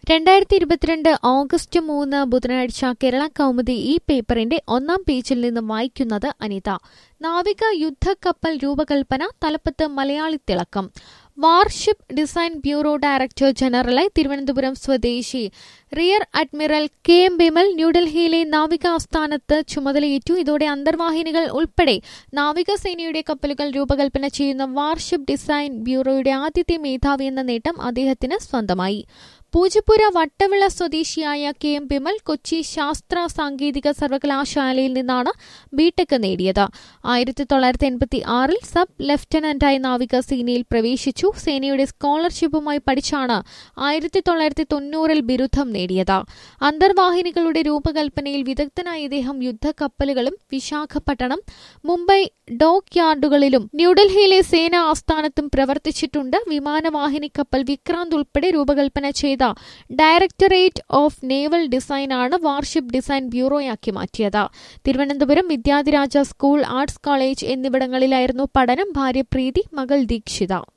രണ്ടായിരത്തി ഇരുപത്തിരണ്ട് ഓഗസ്റ്റ് മൂന്ന് ബുധനാഴ്ച കേരള കൗമുദി ഈ പേപ്പറിന്റെ ഒന്നാം പേജിൽ നിന്ന് വായിക്കുന്നത് അനിത നാവിക യുദ്ധക്കപ്പൽ രൂപകൽപ്പന തലപ്പത്ത് മലയാളി തിളക്കം വാർഷിപ്പ് ഡിസൈൻ ബ്യൂറോ ഡയറക്ടർ ജനറലായി തിരുവനന്തപുരം സ്വദേശി rear admiral K M Bimal ന്യൂഡൽഹിയിലെ നാവിക ആസ്ഥാനത്ത് ചുമതലയേറ്റു ഇതോടെ അന്തർവാഹിനികൾ ഉൾപ്പെടെ നാവികസേനയുടെ കപ്പലുകൾ രൂപകൽപ്പന ചെയ്യുന്ന വാർഷിപ്പ് ഡിസൈൻ ബ്യൂറോയുടെ ആദ്യത്തെ മേധാവി എന്ന നേട്ടം അദ്ദേഹത്തിന് സ്വന്തമായി പൂജപ്പുര വട്ടവിള സ്വദേശിയായ കെ എം ബിമൽ കൊച്ചി ശാസ്ത്ര സാങ്കേതിക സർവകലാശാലയിൽ നിന്നാണ് ബിടെക് നേടിയത് ആയിരത്തി തൊള്ളായിരത്തി എൺപത്തി ആറിൽ സബ് ലഫ്റ്റനന്റായി നാവികസേനയിൽ പ്രവേശിച്ചു സേനയുടെ സ്കോളർഷിപ്പുമായി പഠിച്ചാണ് ആയിരത്തി തൊള്ളായിരത്തി തൊണ്ണൂറിൽ ബിരുദം നേടിയത് അന്തർവാഹിനികളുടെ രൂപകൽപ്പനയിൽ വിദഗ്ധനായ ഇദ്ദേഹം യുദ്ധക്കപ്പലുകളും വിശാഖപട്ടണം മുംബൈ ഡോക്ക് യാർഡുകളിലും ന്യൂഡൽഹിയിലെ സേനാ ആസ്ഥാനത്തും പ്രവർത്തിച്ചിട്ടുണ്ട് വിമാനവാഹിനി കപ്പൽ വിക്രാന്ത് ഉൾപ്പെടെ രൂപകൽപ്പന ചെയ്ത ഡയറക്ടറേറ്റ് ഓഫ് നേവൽ ഡിസൈനാണ് വാർഷിപ്പ് ഡിസൈൻ ബ്യൂറോയാക്കി മാറ്റിയത് Thiruvananthapuram Vidyadhiraja school arts college എന്നിവിടങ്ങളിലായിരുന്നു പഠനം ഭാര്യ പ്രീതി മകൾ ദീക്ഷിത